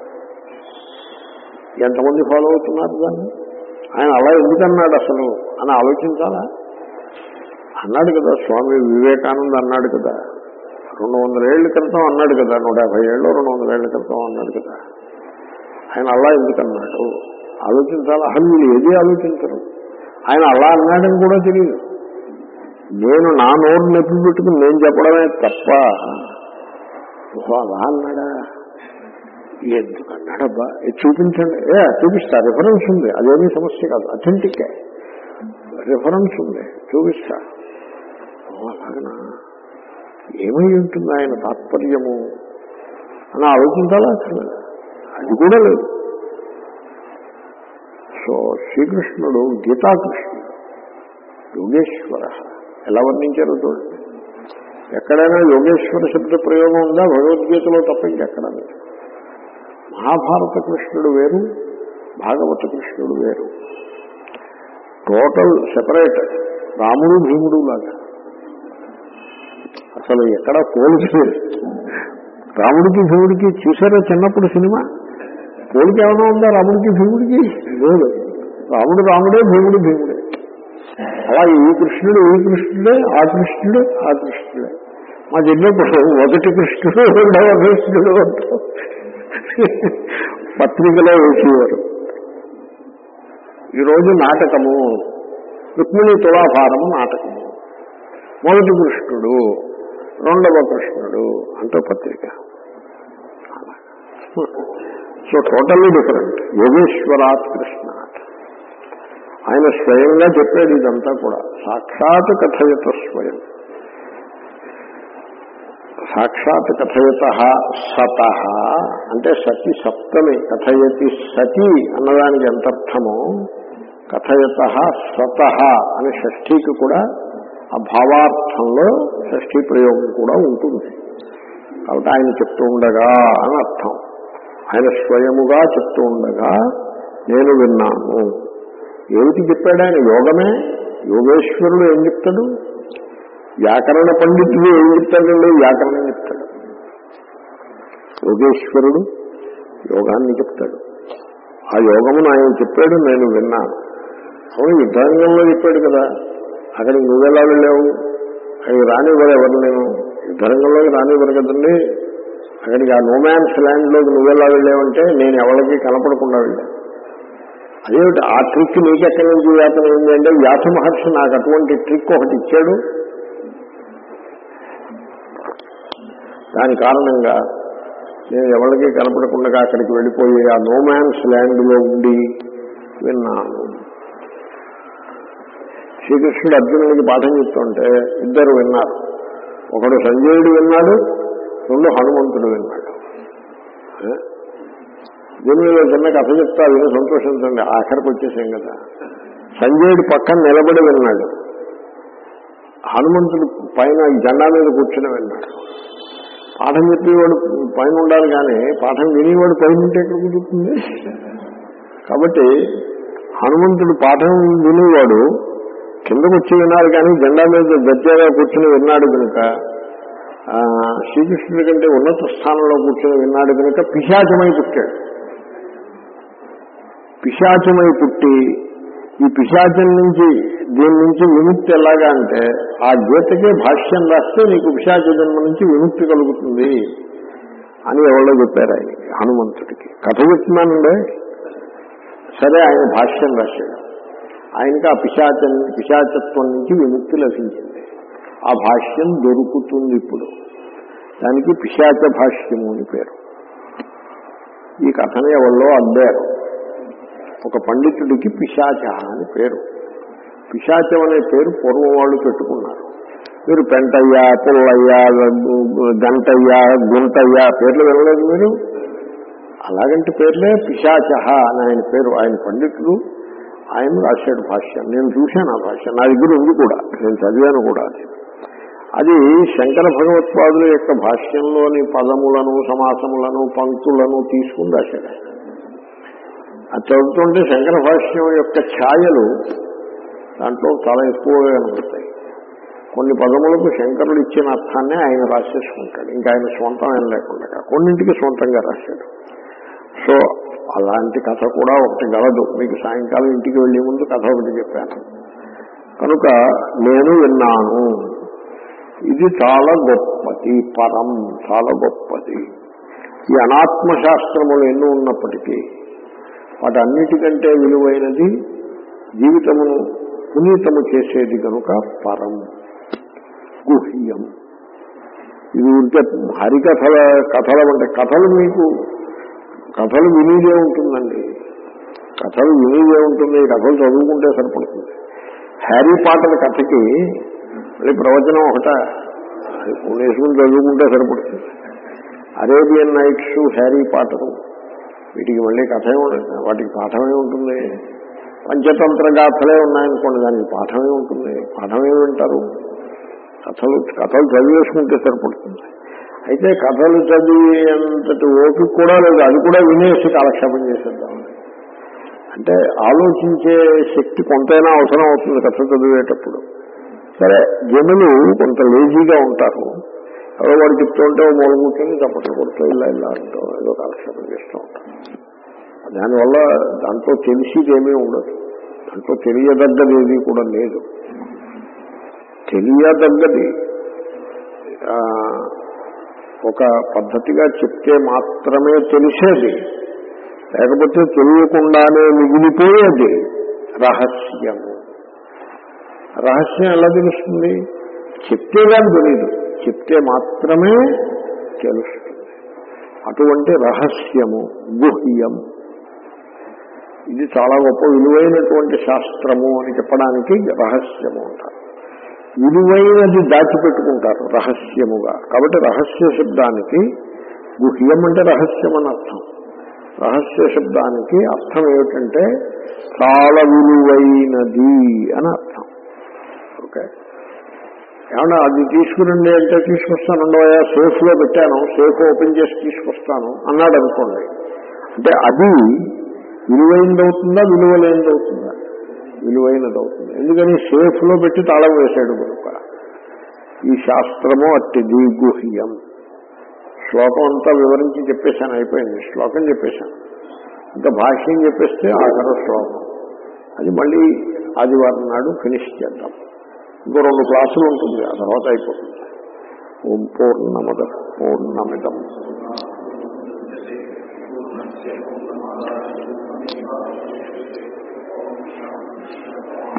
ఎంతమంది ఫాలో అవుతున్నారు దాన్ని ఆయన అలా ఎందుకన్నాడు అసలు అని ఆలోచించాలా అన్నాడు కదా స్వామి వివేకానంద అన్నాడు కదా రెండు వందల ఏళ్ల క్రితం అన్నాడు కదా నూట యాభై ఏళ్ళు రెండు వందల ఏళ్ల క్రితం అన్నాడు కదా ఆయన అలా ఎందుకన్నాడు ఆలోచించాలా అసలు వీళ్ళు ఏది ఆలోచించరు ఆయన అలా అన్నాడని కూడా తెలియదు నేను నా నోరు నొప్పి పెట్టుకుని నేను చెప్పడమే తప్ప ఓహో అలా అన్నాడా ఎందుకన్నాడబ్బా ఇది చూపించండి ఏ చూపిస్తా రిఫరెన్స్ ఉంది అదేమీ సమస్య కాదు అథెంటిక్ రిఫరెన్స్ ఉంది చూపిస్తా ఓ అలాగనా ఏమై ఉంటుంది ఆయన తాత్పర్యము అని ఆలోచించాలా అసలు అది కూడా లేదు సో శ్రీకృష్ణుడు గీతాకృష్ణుడు యోగేశ్వర ఎలా వర్ణించారో చూడండి ఎక్కడైనా యోగేశ్వర శబ్ద ప్రయోగం ఉందా భగవద్గీతలో తప్ప ఇంకెక్కడా లేదు మహాభారత కృష్ణుడు వేరు భాగవత కృష్ణుడు వేరు టోటల్ సెపరేట్ రాముడు భీముడు లాగా అసలు ఎక్కడ పోలిక లేదు రాముడికి భీముడికి చూసారా చిన్నప్పుడు సినిమా పోలిక ఏమైనా ఉందా రాముడికి భీముడికి లేదు రాముడు రాముడే భీముడు భీముడే అలా ఈ కృష్ణుడు ఈ కృష్ణుడే ఆ కృష్ణుడు ఆ కృష్ణుడే మా చిన్నప్పుడు ఒకటి కృష్ణుడు రెండవ కృష్ణుడు అంటూ పత్రికలో వేసేవారు ఈరోజు నాటకము రుక్మిణి తులాభారము నాటకము మొదటి కృష్ణుడు రెండవ కృష్ణుడు అంటూ పత్రిక సో టోటల్లీ డిఫరెంట్ యోగేశ్వరాత్ కృష్ణాత్ ఆయన స్వయంగా చెప్పేది ఇదంతా కూడా సాక్షాత్ కథయత స్వయం సాక్షాత్ కథయత సత అంటే సతి సప్తమి కథయతి సతి అన్నదానికి ఎంత అర్థమో కథయత సత అనే షష్ఠీకి కూడా ఆ భావార్థంలో షష్ఠీ ప్రయోగం కూడా ఉంటుంది కాబట్టి ఆయన చెప్తూ ఉండగా అని అర్థం ఆయన స్వయముగా చెప్తూ ఉండగా నేను విన్నాను ఏమిటి చెప్పాడు ఆయన యోగమే యోగేశ్వరుడు ఏం చెప్తాడు వ్యాకరణ పండితుడు ఏం చెప్తాడండి వ్యాకరణం చెప్తాడు యోగేశ్వరుడు యోగాన్ని చెప్తాడు ఆ యోగమును ఆయన చెప్పాడు నేను విన్నాను అవును యుద్ధాంగంలో చెప్పాడు కదా అక్కడికి నువ్వెలా వెళ్ళావు అక్కడికి రానివ్వరు ఎవరు నేను యుద్ధరంగంలోకి రానివ్వరు కదండి అక్కడికి ఆ నోమాన్స్ ల్యాండ్లోకి నువ్వెలా వెళ్ళావంటే నేను ఎవరికి కనపడకుండా వెళ్ళాను అదేమిటి ఆ ట్రిక్ నీకెక్కడి నుంచి వ్యాపనం ఏంటి అంటే వ్యాస మహర్షి నాకు అటువంటి ట్రిక్ ఒకటి ఇచ్చాడు దాని కారణంగా నేను ఎవరికి కనపడకుండా అక్కడికి వెళ్ళిపోయి ఆ నోమాన్స్ ల్యాండ్లో ఉండి విన్నాను శ్రీకృష్ణుడు అర్జునుడికి పాఠం చెప్తుంటే ఇద్దరు విన్నారు ఒకడు సంజయుడు విన్నాడు రెండు హనుమంతుడు విన్నాడు ఏ? దీని మీద చిన్న కథ చెప్తా విని సంతోషించండి ఆఖరికి వచ్చేసాం కదా సంజయుడు పక్కన నిలబడి విన్నాడు హనుమంతుడు పైన ఈ జెండా మీద కూర్చుని విన్నాడు పాఠం చెప్పేవాడు పైన ఉండాలి కానీ పాఠం వినేవాడు పైన ఉంటే ఎక్కడ కుదురుతుంది కాబట్టి హనుమంతుడు పాఠం వినేవాడు కిందకు వచ్చి విన్నారు కానీ జెండా మీద గట్టిగా కూర్చుని విన్నాడు కనుక ఆ, శ్రీకృష్ణుడి కంటే ఉన్నత స్థానంలో కూర్చుని విన్నాడు కనుక పిశాచమై పుట్టాడు పిశాచమై పుట్టి ఈ పిశాచం నుంచి దీని నుంచి విముక్తి ఎలాగా అంటే ఆ గీతకే భాష్యం రాస్తే నీకు పిశాచ జన్మ నుంచి విముక్తి కలుగుతుంది అని ఎవరో చెప్పారు ఆయన హనుమంతుడికి కథ చెప్తున్నానండి సరే ఆయన భాష్యం రాశాడు ఆయనకి ఆ పిశాచ పిశాచత్వం నుంచి విముక్తి లభించింది ఆ భాష్యం దొరుకుతుంది ఇప్పుడు దానికి పిశాచ భాష్యము అని పేరు ఈ కథని ఎవరిలో అద్దారు ఒక పండితుడికి పిశాచ అని పేరు పిశాచం అనే పేరు పూర్వం వాళ్ళు పెట్టుకున్నారు మీరు పెంటయ్య పుల్లయ్య గంటయ్య గుంటయ్య పేర్లు వినలేదు మీరు అలాగంటి పేర్లే పిశాచ అని ఆయన పేరు ఆయన పండితుడు ఆయన రాశాడు భాష్యం నేను చూశాను ఆ భాష్యం నా దగ్గర ఉంది కూడా నేను చదివాను కూడా అది అది శంకర భగవత్పాదుల యొక్క భాష్యంలోని పదములను సమాసములను పంక్తులను తీసుకుని రాశాడు ఆయన. అది చదువుతుంటే శంకర భాష్యం యొక్క ఛాయలు దాంట్లో చాలా ఎక్కువగా కనబడతాయి కొన్ని పదములకు శంకరుడు ఇచ్చిన అర్థాన్ని ఆయన రాసేసుకుంటాడు ఇంకా ఆయన స్వంతం ఏం లేకుండా కొన్నింటికి స్వంతంగా రాశాడు సో అలాంటి కథ కూడా ఒకటి గలదు మీకు సాయంకాలం ఇంటికి వెళ్లే ముందు కథ ఒకటి చెప్పాను కనుక నేను విన్నాను ఇది చాలా గొప్పది పరం చాలా గొప్పది ఈ అనాత్మ శాస్త్రములు ఎన్నో ఉన్నప్పటికీ వాటన్నిటికంటే విలువైనది జీవితమును పునీతము చేసేది కనుక పరం గుహ్యం ఇది ఉంటే హరికథల కథల అంటే కథలు మీకు కథలు వినిదే ఉంటుందండి కథలు వినిదే ఉంటుంది ఈ కథలు చదువుకుంటే సరిపడుతుంది హ్యారీ పాటర్ కథకి మళ్ళీ ప్రవచనం ఒకట వేసుకుని చదువుకుంటే సరిపడుతుంది అరేబియన్ నైట్స్ హ్యారీ పాటరు వీటికి మళ్ళీ కథ ఏముండదు వాటికి పాఠమే ఉంటుంది పంచతంత్ర గాథలే ఉన్నాయనుకోండి దానికి పాఠమే ఉంటుంది పాఠమే వింటారు కథలు కథలు చదివేసుకుంటే సరిపడుతుంది అయితే కథలు చదివేంతటి ఓపిక కూడా లేదు అది కూడా వినేసి కాలక్షేపం చేసేద్దాం అంటే ఆలోచించే శక్తి కొంతైనా అవసరం అవుతుంది కథ చదివేటప్పుడు సరే జనులు కొంత లేజీగా ఉంటారు ఎవరో వాడు చెప్తూ ఉంటే ఓ మూల కూర్చొని చప్పట్లు కొడుతూ ఇలా ఇలా అంటూ ఏదో కాలక్షేపం చేస్తూ ఉంటారు దానివల్ల దాంట్లో తెలిసిదేమీ ఉండదు దాంట్లో తెలియదగ్గది ఏది కూడా లేదు తెలియదగ్గది ఆ, ఒక పద్ధతిగా చెప్తే మాత్రమే తెలిసేది లేకపోతే తెలియకుండానే మిగిలిపోయేది రహస్యము రహస్యం ఎలా తెలుస్తుంది చెప్తే కానీ తెలియదు చెప్తే మాత్రమే తెలుస్తుంది అటువంటి రహస్యము గుహ్యం ఇది చాలా గొప్ప విలువైనటువంటి శాస్త్రము అని చెప్పడానికి రహస్యము అంటారు విలువైనది దాచిపెట్టుకుంటారు రహస్యముగా కాబట్టి రహస్య శబ్దానికి గుహ్యం అంటే రహస్యం అని అర్థం రహస్య శబ్దానికి అర్థం ఏమిటంటే చాలా విలువైనది అని అర్థం ఓకే ఏమన్నా అది తీసుకురండి అంటే తీసుకొస్తాను ఉండవయా సేఫ్ లో పెట్టాను సేఫ్ ఓపెన్ చేసి తీసుకొస్తాను అన్నాడు అనుకోండి అంటే అది విలువైనది అవుతుందా విలువలేనిది అవుతుందా విలువైనది అవుతుంది ఎందుకని సేఫ్ లో పెట్టి తాళం వేశాడు కనుక ఈ శాస్త్రము అట్టిది గుహ్యం శ్లోకం అంతా వివరించి చెప్పేశాను అయిపోయింది శ్లోకం చెప్పేశాను ఇంకా భాష్యం చెప్పేస్తే ఆఖర శ్లోకం అది మళ్ళీ ఆదివారం నాడు ఫినిష్ చేద్దాం ఇంకో రెండు క్లాసులు ఉంటుంది ఆ తర్వాత అయిపోతుంది ఓం పూర్ణమద పూర్ణమిదం